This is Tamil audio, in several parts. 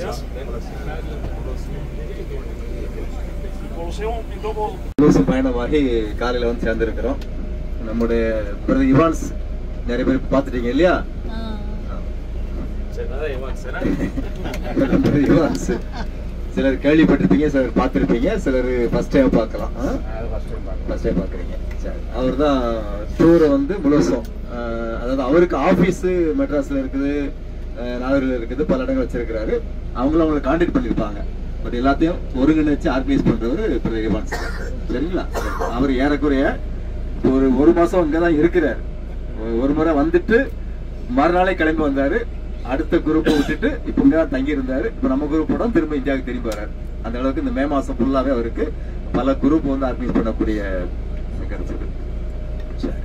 லூசு பயணமாகி காலையில வந்து சேர்ந்திருக்கிறோம் நம்முடைய பிரதர் இவான்ஸ் நிறைய பேர் பார்த்துட்டீங்க இல்லையா பிரதர் இவான்ஸ் சிலர் கேள்விப்பட்டிருப்பீங்க சிலர் பார்த்திருப்பீங்க சிலர் ஃபர்ஸ்ட் டைம் பார்க்கலாம் ஃபர்ஸ்ட் டைம் பார்க்குறீங்க சரி அவர் தான் டூரை வந்து முழுசும் அஹ், அதாவது அவருக்கு ஆஃபீஸு மெட்ராஸில் இருக்குது அஹ், நாகூரில் இருக்குது பல இடங்கள் வச்சிருக்கிறாரு அவங்களும் அவங்களை காண்டாக்ட் பண்ணியிருப்பாங்க பட் எல்லாத்தையும் ஒருங்கிணைச்சு ஆர்கனைஸ் பண்றவர் பிரதர் இவான்ஸ் சரிங்களா அவர் ஏறக்குறைய ஒரு ஒரு மாசம் இங்கே தான் இருக்கிறார் ஒரு- ஒரு முறை வந்துட்டு மறுநாளே கிளம்பி வந்தாரு அடுத்த குரூப்பை விட்டுட்டு இப்போ இங்கே தான் தங்கி இருந்தாரு இப்போ நம்ம குரூப்போட திரும்ப இந்தியாவுக்கு திரும்பி வர்றாரு அந்த அளவுக்கு இந்த மே மாசம் ஃபுல்லாவே அவருக்கு பல குரூப் வந்து ஆர்கனைஸ் பண்ணக்கூடிய கிடைச்சது சரி.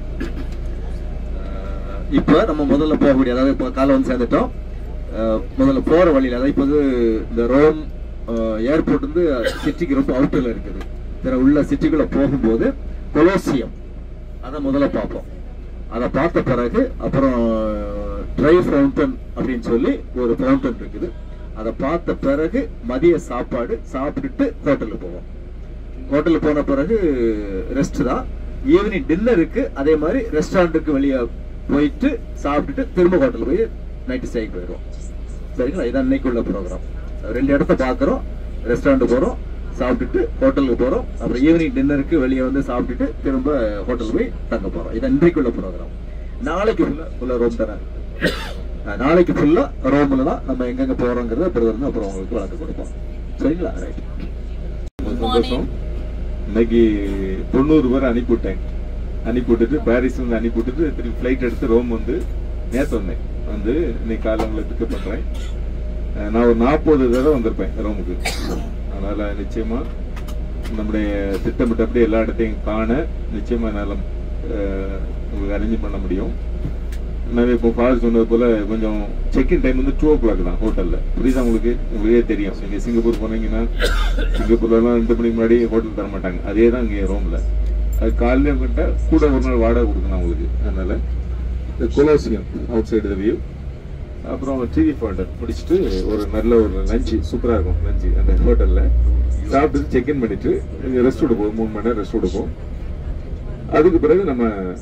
அஹ் இப்போ நம்ம முதல்ல போகக்கூடிய அதாவது இப்போ காலை வந்து சேர்ந்துட்டோம் அஹ் முதல்ல போற வழியில அதாவது இப்போ வந்து இந்த ரோம் ஏர்போர்ட் வந்து சிட்டிக்கு ரொம்ப அவுட்டர்ல இருக்குது வேற உள்ள சிட்டிக்குள்ள போகும்போது கொலோசியம் அதை முதல்ல பார்ப்போம் அதை பார்த்த பிறகு அப்புறம் ட்ரை ஃபவுண்டன் அப்படின்னு சொல்லி ஒரு ஃபவுண்டன் இருக்குது அதை பார்த்த பிறகு மதிய சாப்பாடு சாப்பிட்டுட்டு ஹோட்டலுக்கு போவோம் ஹோட்டலுக்கு போன பிறகு ரெஸ்ட் தான் ஈவினிங் டின்னருக்கு அதே மாதிரி ரெஸ்டாரண்ட்டுக்கு வெளியே போயிட்டு சாப்பிட்டுட்டு திரும்ப ஹோட்டல் போய் நைட்டு ஸ்டேக்கு போயிடுவோம் சரிங்களா இதான் இன்னைக்கு உள்ள ப்ரோக்ராம் ரெண்டு இடத்த பார்க்குறோம் ரெஸ்டாரண்ட் போகிறோம் சாப்பிட்டுட்டு ஹோட்டலுக்கு போகிறோம் அப்புறம் ஈவினிங் டின்னருக்கு வெளியே வந்து சாப்பிட்டுட்டு திரும்ப ஹோட்டல் போய் தங்க போகிறோம் இதான் இன்றைக்கு உள்ள ப்ரோக்ராம் நாளைக்கு ஃபுல்லாக ஃபுல்லாக ரோம் தரேன் அஹ் நாளைக்கு ஃபுல்லாக ரோமில் தான் நம்ம எங்கெங்கே போகிறோங்கிறத பிரதர் அப்புறம் உங்களுக்கு வழக்கு கொடுப்போம் சரிங்களா ரைட் சந்தோஷம் இன்னைக்கு தொண்ணூறு பேர் அனுப்பிவிட்டேன் அனுப்பிவிட்டுட்டு பாரிஸ்ல இருந்து அனுப்பிவிட்டுட்டு திருப்பி ஃப்ளைட் எடுத்து ரோம் வந்து நேற்று வந்தேன் வந்து இன்னைக்கு காலைல உங்களை பிக்கப் பண்றேன் அஹ் நான் ஒரு நாற்பது தடவை வந்திருப்பேன் ரோமுக்கு அதனால நிச்சயமா நம்முடைய திட்டமிட்டபடி எல்லா இடத்தையும் காண நிச்சயமா என்னால் அஹ், உங்களுக்கு அரேஞ்ச் பண்ண முடியும் நான் இப்போ ஃபாதர் சொன்னது போல கொஞ்சம் செக்இன் டைம் வந்து டூ ஓ கிளாக் தான் ஹோட்டல்ல புரியுதா உங்களுக்கு உங்களுக்கே தெரியும் நீங்க சிங்கப்பூர் போனீங்கன்னா சிங்கப்பூர்ல எல்லாம் ரெண்டு மணிக்கு முன்னாடி ஹோட்டல் தர மாட்டாங்க அதே தான் இங்கே ரோம்ல அது காலையில கிட்ட கூட ஒரு நாள் வாடகை கொடுக்கணும் உங்களுக்கு அதனால இந்த கொலோசியம் அவுட் சைடு வியூ அப்புறம் டிவி ஃபவுண்டர் முடிச்சுட்டு ஒரு நல்ல ஒரு லஞ்சு சூப்பரா இருக்கும் லஞ்சு அந்த ஹோட்டல்ல சாப்பிட்டு செக்இன் பண்ணிட்டு ரெஸ்ட் கொடுப்போம் மூணு மணி நேரம் ரெஸ்ட் கொடுப்போம் அதுக்கு பிறகு நம்ம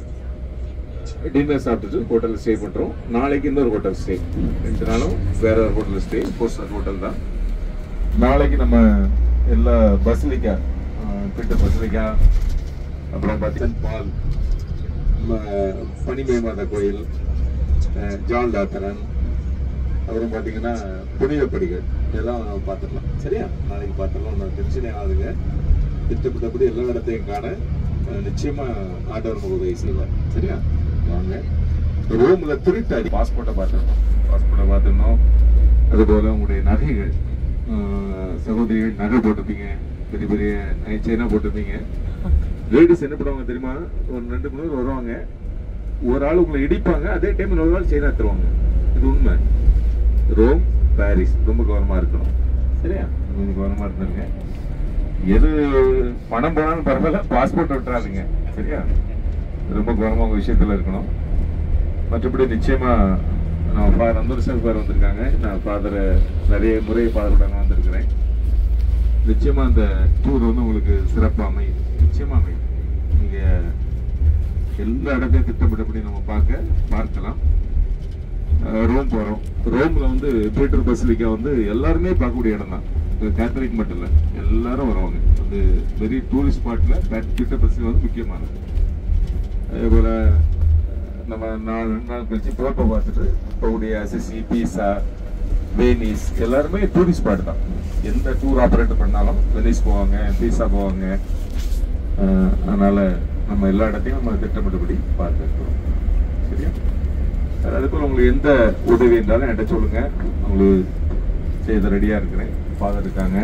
டின்னர் சாப்பிட்டுட்டு ஹோட்டலில் ஸ்டே பண்ணுறோம் நாளைக்கு இன்னொரு ஹோட்டல் ஸ்டே ரெண்டு நாளும் வேற ஒரு hotel stay four star hotel தான் நாளைக்கு நம்ம எல்லா பசிலிக்கா பீட்டர் பசிலிக்கா அப்புறம் பார்த்தீங்கன்னா பால் நம்ம பனிமய மாதா கோயில் அஹ், ஜான் டாத்தரன் அப்புறம் பார்த்தீங்கன்னா புனிதப்படிகள் இதெல்லாம் பார்த்துடலாம் சரியா நாளைக்கு பார்த்துடலாம் ஒன்றும் டென்ஷனே ஆகுதுங்க திட்டமிட்டபடி எல்லா இடத்தையும் காண அஹ், நிச்சயமா ஆண்டவர் நமக்கு உதவி செய்வார் சரியா வாங்க ரோம்ல திருட்டாடி பாஸ்போர்ட்டை பார்த்துருந்தோம் பாஸ்போர்ட்டை பார்த்துருந்தோம் அதுபோல உங்களுடைய நகைகள் அஹ், சகோதரிகள் நகை போட்டிருப்பீங்க பெரிய பெரிய நகை செயினா போட்டிருப்பீங்க லேடிஸ் என்ன பண்ணுவாங்க தெரியுமா ஒரு ரெண்டு மூணு பேர் வருவாங்க ஒரு ஆள் உங்களை இடிப்பாங்க அதே டைம் இன்னொரு ஆள் செயினா தருவாங்க இது உண்மை ரோம் பாரிஸ் ரொம்ப கவனமா இருக்கணும் சரியா கொஞ்சம் கவனமா இருந்துருங்க எது பணம் போனாலும் பரவாயில்ல பாஸ்போர்ட் விட்டுறாதுங்க சரியா ரொம்ப கவனமா உங்க விஷயத்துல இருக்கணும் மற்றபடி நிச்சயமா நான் ஃபாதர் அந்தர்சன் ஃபாதர் வந்திருக்காங்க நான் ஃபாதரை நிறைய முறை ஃபாதரோட நான் வந்திருக்கிறேன் நிச்சயமா அந்த டூர் வந்து உங்களுக்கு சிறப்பா அமையுது நிச்சயமா அமையுது நீங்க எல்லா இடத்தையும் திட்டமிட்டபடி நம்ம பார்க்க பார்க்கலாம் அஹ் ரோம் போறோம் ரோம்ல வந்து பீட்டர் பசிலிக்கா வந்து எல்லாருமே பார்க்கக்கூடிய இடம் தான் கேத்தலிக் மட்டும் இல்ல எல்லாரும் வருவாங்க அது வெரி டூரிஸ்ட் ஸ்பாட்ல பீட்டர் பசிலிக்கா வந்து முக்கியமானது அதே போல அஹ், நம்ம நாலு ரெண்டு நாள் கழிச்சு போர்ப்பை பார்த்துட்டு போகக்கூடிய அசிசி பீசா வெனிஸ் எல்லாருமே டூரிஸ்ட் ஸ்பாட் தான் எந்த டூர் ஆப்ரேட் பண்ணாலும் வெனிஸ் போவாங்க பீசா போவாங்க அஹ், அதனால நம்ம எல்லா இடத்தையும் நம்ம திட்டமிட்டபடி பார்க்க இருக்கிறோம் சரியா அது போல உங்களுக்கு எந்த உதவி இருந்தாலும் என்கிட்ட சொல்லுங்க உங்களுக்கு செய்த ரெடியா இருக்கிறேன் ஃபாதர் இருக்காங்க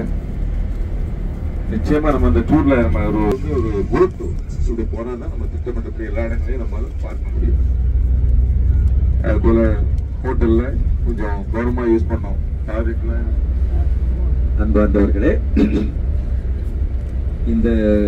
நிச்சயமா நம்ம அந்த டூர்ல நம்ம ஒரு வந்து ஒரு குரூப் டூர் இப்படி போனா தான் நம்ம திட்டமிட்டபடி எல்லா இடங்களையும் நம்ம பார்க்க முடியும் அது போல ஹோட்டல்ல கொஞ்சம் கவனமா யூஸ் பண்ணோம் டாய்லெட்ல அன்பார்ந்தவர்களே இந்த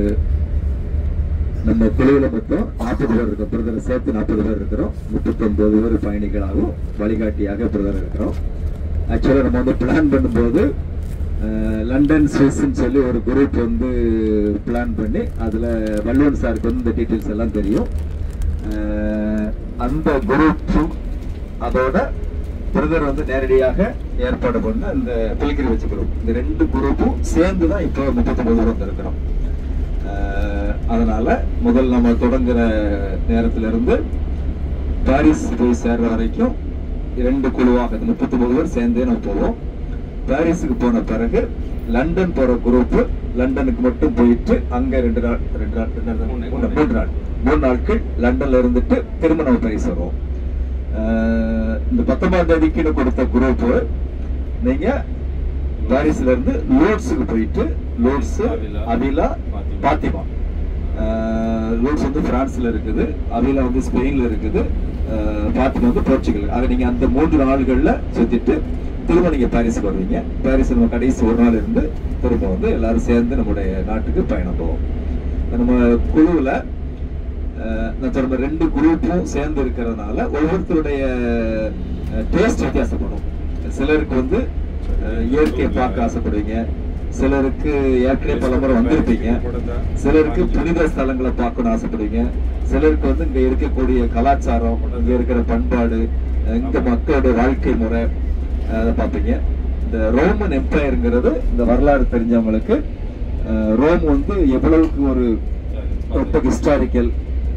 நம்ம குழுவில் மொத்தம் நாற்பது பேர் இருக்கோம் பிரதர் சேர்த்து நாற்பது பேர் இருக்கிறோம் முப்பத்தொன்பது பேர் பயணிகளாகவும் வழிகாட்டியாக பிரதர் இருக்கிறோம் ஆக்சுவலாக நம்ம வந்து பிளான் பண்ணும்போது அஹ், லண்டன் ஸ்விஸ்ன்னு சொல்லி ஒரு குரூப் வந்து பிளான் பண்ணி அதில் வள்ளுவன் சாருக்கு வந்து இந்த டீட்டெயில்ஸ் எல்லாம் தெரியும் அஹ், அந்த குரூப்பும் அதோட பிரதர் வந்து நேரடியாக ஏற்பாடு பண்ண இந்த பில்கிரி வச்சு குரூப் இந்த ரெண்டு குரூப்பும் சேர்ந்து தான் இப்போ முப்பத்தொம்பது பேர் வந்திருக்கிறோம் அஹ், அதனால முதல் நம்ம தொடங்குற நேரத்துல இருந்து பாரிஸ் போய் சேர்ற வரைக்கும் இரண்டு குழுவாக இந்த முப்பத்தொன்பது பேர் சேர்ந்தே நம்ம போவோம் பாரிஸுக்கு போன பிறகு லண்டன் போற குரூப் லண்டனுக்கு மட்டும் போயிட்டு அங்க ரெண்டு நாள் ரெண்டு நாள் ரெண்டு நாள் மூணு மூணு நாள் மூணு நாட்கள் லண்டன்ல இருந்துட்டு திரும்ப நம்ம பாரிஸ் வருவோம் அஹ் இந்த பத்தொன்பதாம் தேதிக்குன்னு கொடுத்த குரூப் நீங்க பாரிஸ்ல இருந்து லோட்ஸுக்கு போயிட்டு Lourdes Avila, Avila Fatima. Fatima அஹ் லோட்ஸ் வந்து பிரான்ஸ்ல இருக்குது அவிலா வந்து ஸ்பெயின்ல இருக்குது அஹ் பாத்திமா வந்து போர்ச்சுகல் ஆக நீங்க அந்த மூன்று நாடுகள்ல சுத்திட்டு திரும்ப நீங்க பாரிஸ்க்கு வருவீங்க பாரிஸ் நம்ம கடைசி ஒரு நாள் இருந்து திரும்ப வந்து எல்லாரும் சேர்ந்து நம்முடைய நாட்டுக்கு பயணம் போவோம் நம்ம குழுவுல அஹ், நான் சொன்ன மாதிரி ரெண்டு குரூப்பும் சேர்ந்து இருக்கிறதுனால ஒவ்வொருத்தருடைய டேஸ்ட் வித்தியாசப்படும் சிலருக்கு வந்து அஹ், இயற்கையை பார்க்க ஆசைப்படுவீங்க சிலருக்கு ஏற்கனவே பல முறை வந்திருப்பீங்க சிலருக்கு புனித ஸ்தலங்களை பார்க்கணும்னு ஆசைப்படுவீங்க சிலருக்கு வந்து இங்க இருக்கக்கூடிய கலாச்சாரம் இங்க இருக்கிற பண்பாடு அஹ், இங்க மக்களுடைய வாழ்க்கை முறை அஹ், அதை பார்ப்பீங்க இந்த ரோமன் எம்பையருங்கிறது இந்த வரலாறு தெரிஞ்சவங்களுக்கு அஹ், ரோம் வந்து எவ்வளவுக்கு ஒரு ரொம்ப ஹிஸ்டாரிக்கல்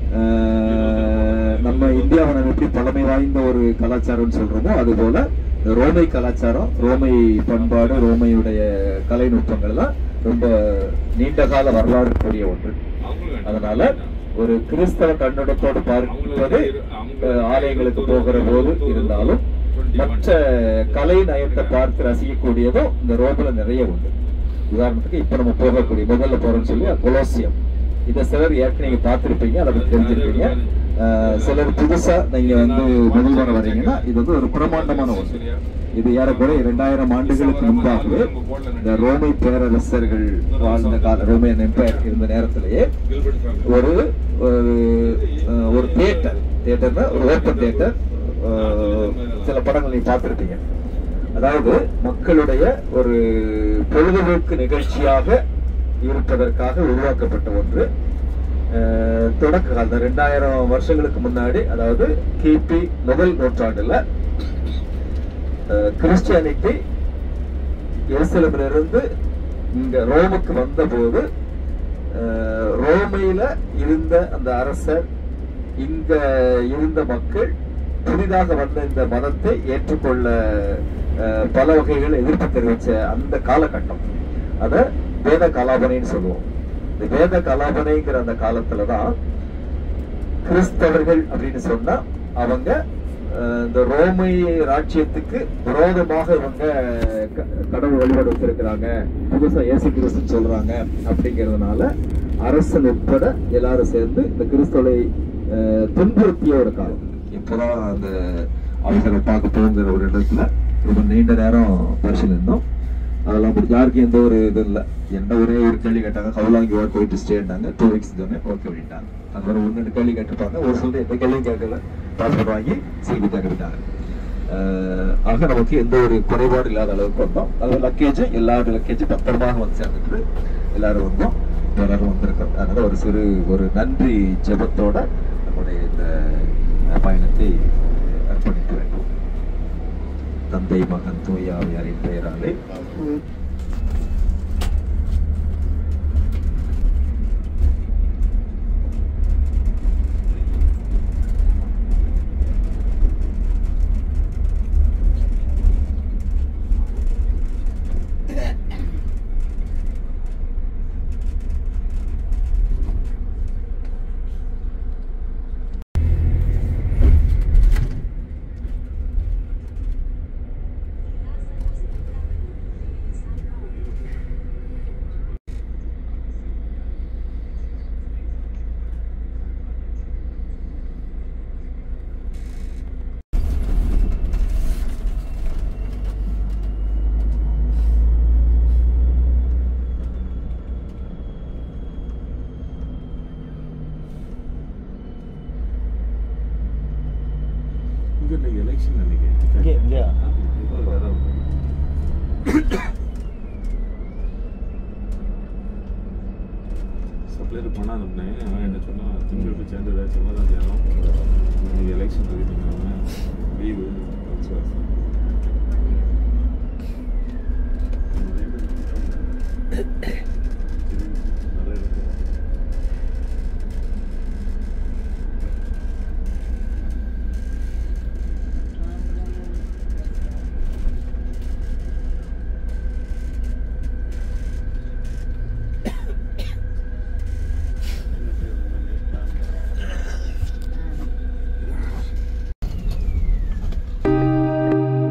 நம்ம இந்தியாவை நம்ம எப்படி பழமை வாய்ந்த ஒரு கலாச்சாரம்னு சொல்றோமோ அது போல இந்த ரோமை கலாச்சாரம் ரோமை பண்பாடு ரோமையுடைய கலை நுட்பங்கள் எல்லாம் ரொம்ப நீண்ட கால வரலாறு கூடிய ஒன்று அதனால ஒரு கிறிஸ்தவ கண்ணோட்டத்தோடு பார்ப்பது அஹ், ஆலயங்களுக்கு போகிற போது இருந்தாலும் மற்ற கலை நயத்தை பார்த்து ரசிக்கக்கூடியதும் இந்த ரோமில் நிறைய உண்டு உதாரணத்துக்கு இப்ப நம்ம போகக்கூடிய முதல்ல போறோம்னு சொல்லி கொலோசியம் இதை சிலர் ஏற்கனவே நீங்க பார்த்திருப்பீங்க அதை பத்தி தெரிஞ்சிருப்பீங்க அஹ், சிலர் புதுசா நீங்க வந்து முதல் வர வர்றீங்கன்னா இது வந்து ஒரு பிரமாண்டமான ஒன்று இது ஏறக்குறைய இரண்டாயிரம் ஆண்டுகளுக்கு முன்பாகவே இந்த ரோமை பேரரசர்கள் வாழ்ந்த கால ரோமியன் எம்பையர் இருந்த நேரத்திலேயே ஒரு ஒரு அஹ், ஒரு தியேட்டர் தியேட்டர்னா ஒரு ஓப்பன் தியேட்டர் சில படங்கள் நீங்க பார்த்திருப்பீங்க அதாவது மக்களுடைய ஒரு பொழுதுபோக்கு நிகழ்ச்சியாக இருப்பதற்காக உருவாக்கப்பட்ட ஒன்று அஹ், தொடக்க காலம் ரெண்டாயிரம் வருஷங்களுக்கு முன்னாடி அதாவது கிபி முதல் நூற்றாண்டுல கிறிஸ்டியானிட்டி எருசலேமிலிருந்து இங்க ரோமுக்கு வந்தபோது அஹ், ரோமையில இருந்த அந்த அரசர் இங்க இருந்த மக்கள் புதிதாக வந்த இந்த மதத்தை ஏற்றுக்கொள்ள அஹ், பல வகைகள் எதிர்ப்பு தெரிவிச்ச அந்த காலகட்டம் அத வேத கலாபனைன்னு சொல்லுவோம் இந்த வேத கலாபனைங்கிற அந்த காலத்துலதான் கிறிஸ்தவர்கள் அப்படின்னு சொன்னா அவங்க அஹ், இந்த ரோமை ராஜ்யத்துக்கு விரோதமாக இவங்க க- கடவுள் வழிபாடு வச்சிருக்கிறாங்க புதுசா இயேசு கிறிஸ்துன்னு சொல்றாங்க அப்படிங்கிறதுனால அரசன் உட்பட எல்லாரும் சேர்ந்து இந்த கிறிஸ்தவரை அஹ், துன்புறுத்திய ஒரு காலம் இப்போதான் அந்த அவசர பார்க்க போங்கிற ஒரு இடத்துல ரொம்ப நீண்ட நேரம் பரிசீலிருந்தோம் அதெல்லாம் முடிஞ்சு யாருக்கும் எந்த ஒரு இது இல்லை என்ன ஒரே ஒரு கேள்வி கேட்டாங்க how long you are going to ஸ்டேட்டாங்க டூ வீக்ஸ் சொன்னேன் ஓகே அப்படின்ட்டாங்க அது மாதிரி ஒன்று ரெண்டு கேள்வி கேட்டிருப்பாங்க ஒரு சிலர் எந்த கேள்வியும் கேட்கல பாஸ்போர்ட் வாங்கி சிபி தங்கிட்டாங்க ஆக நமக்கு எந்த ஒரு குறைபாடு இல்லாத அளவுக்கு வந்தோம் அது லக்கேஜ் எல்லாரோட லக்கேஜ் பத்திரமாக வந்து சேர்ந்துட்டு எல்லாரும் வந்தோம் எல்லாரும் வந்திருக்கோம் அதனால ஒரு சிறு ஒரு நன்றி ஜெபத்தோட நம்முடைய இந்த அஹ், பயணத்தை அர்ப்பணிக்க வேண்டும் தந்தை மகன் தூய ஆவியாரின் பெயராலே பேர் பணம் அனுப்புனேன் அவன் என்ன சொன்னான் திங்கள் போய் சேர்ந்து ஏதாச்சும் சமாதானம் செய்யணும் நீங்கள் எலெக்ஷன் இருக்கீங்க லீவு ஆ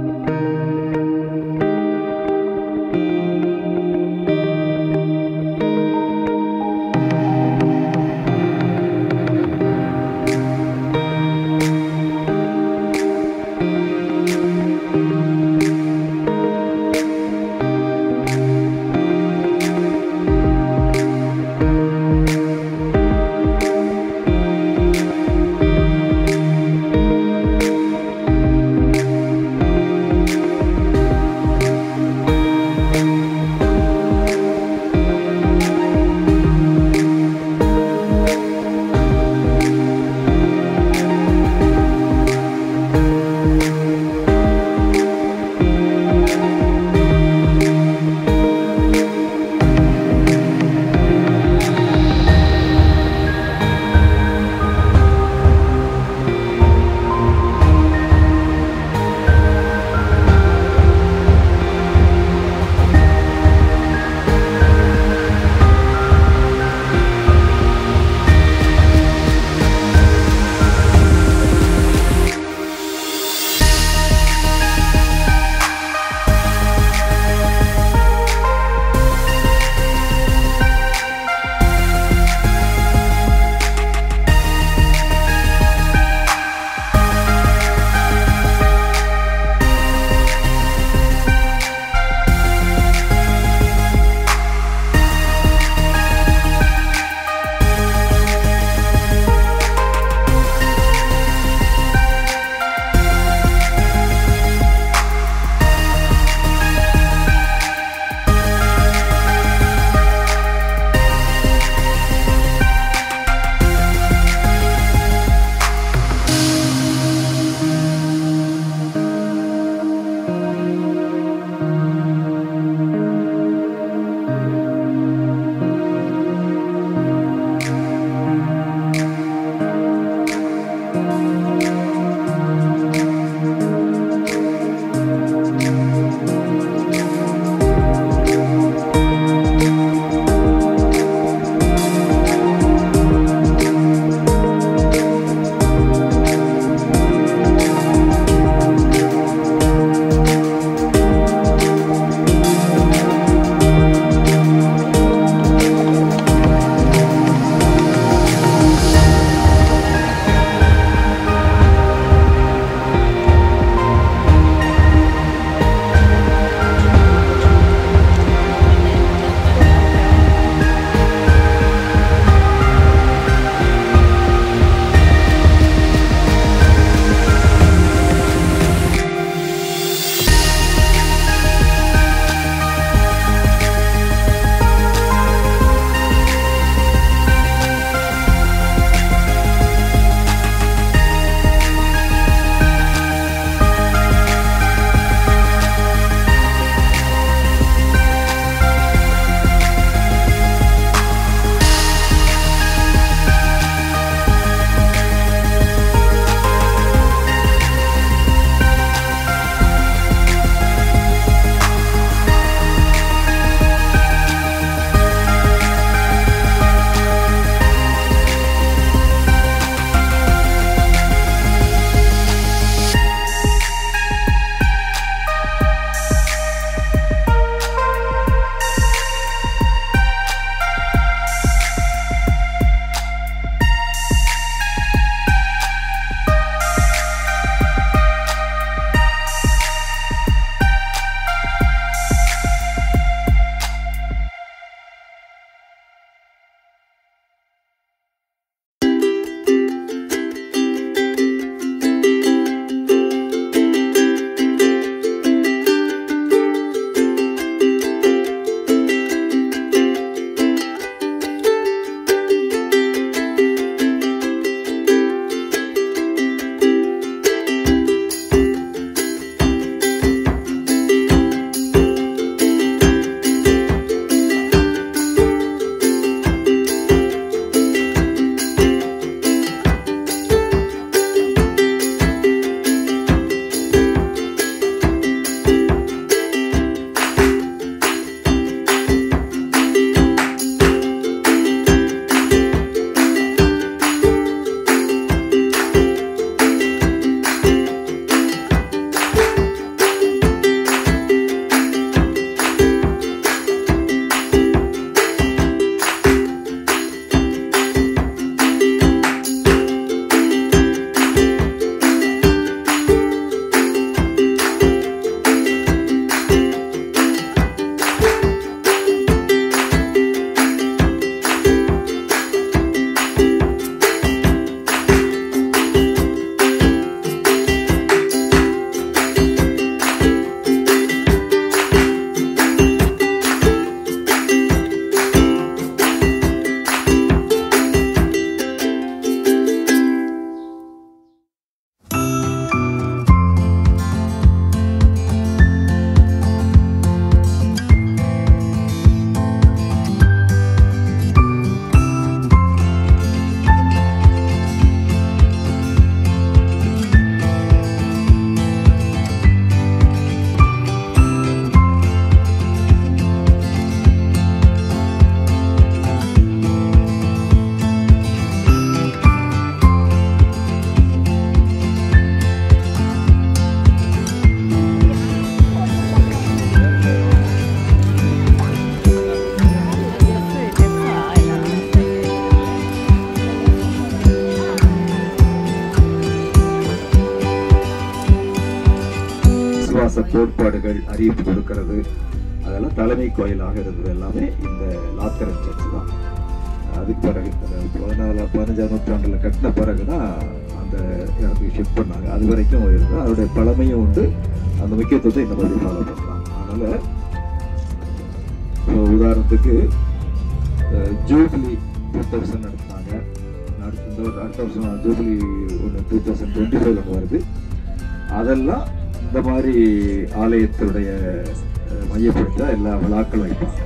கோட்பாடுகள் அறிவிப்பு கொடுக்கிறது அதெல்லாம் தலைமை கோயிலாக இருந்தது எல்லாமே இந்த லாத்தரன் சர்ச் தான் அதுக்கு பிறகு அந்த பதினாலு பதினஞ்சாம் நூற்றாண்டில் கட்டின பிறகு தான் அந்த இடத்துக்கு ஷிஃப்ட் பண்ணாங்க அது வரைக்கும் இருந்தது அதோடைய பழமையும் உண்டு அந்த முக்கியத்துவத்தை இந்த மாதிரி ஃபாலோ பண்ணலாம் அதனால் இப்போ உதாரணத்துக்கு ஜூப்ளி டூ தௌசண்ட் நடத்தினாங்க அடுத்த இந்த ஒரு அடுத்த வருஷம் ஜூப்ளி ஒன்று டூ தௌசண்ட் டுவெண்ட்டி ஃபைவ் ஒன்று வருது அதெல்லாம் இந்த மாதிரி ஆலயத்துடைய அஹ், மையப்படுத்த எல்லா விழாக்களும் வைப்பாங்க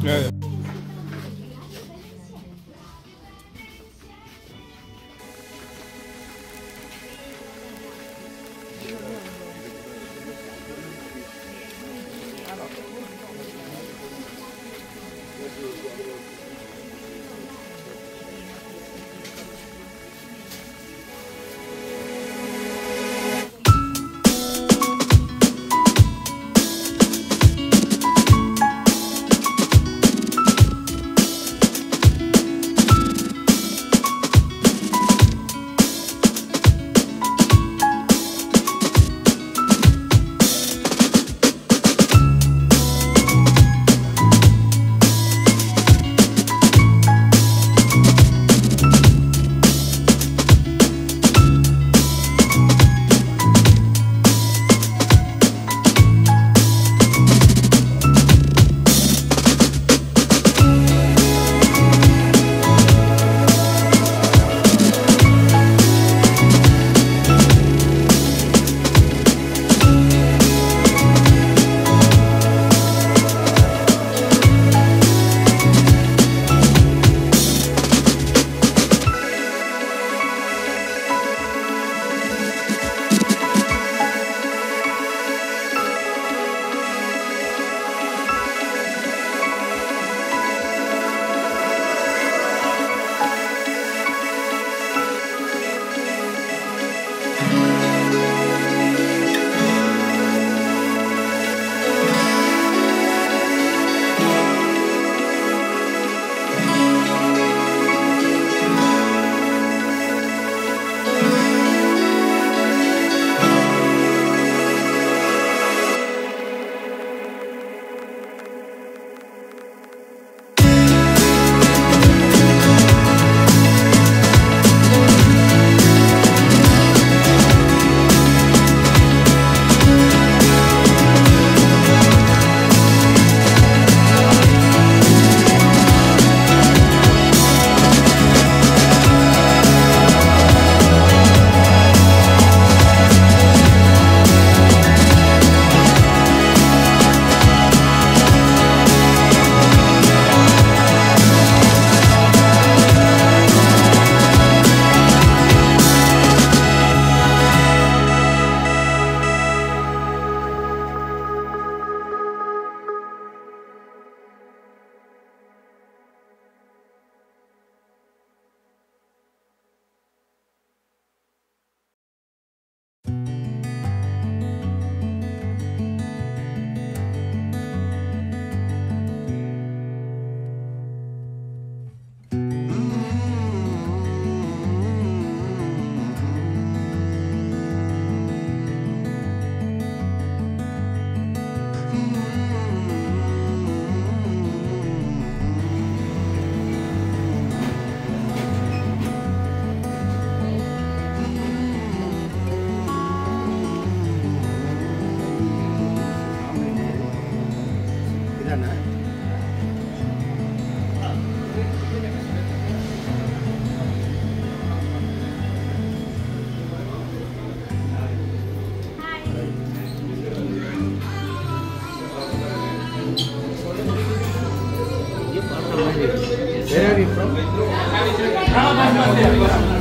Where are you from?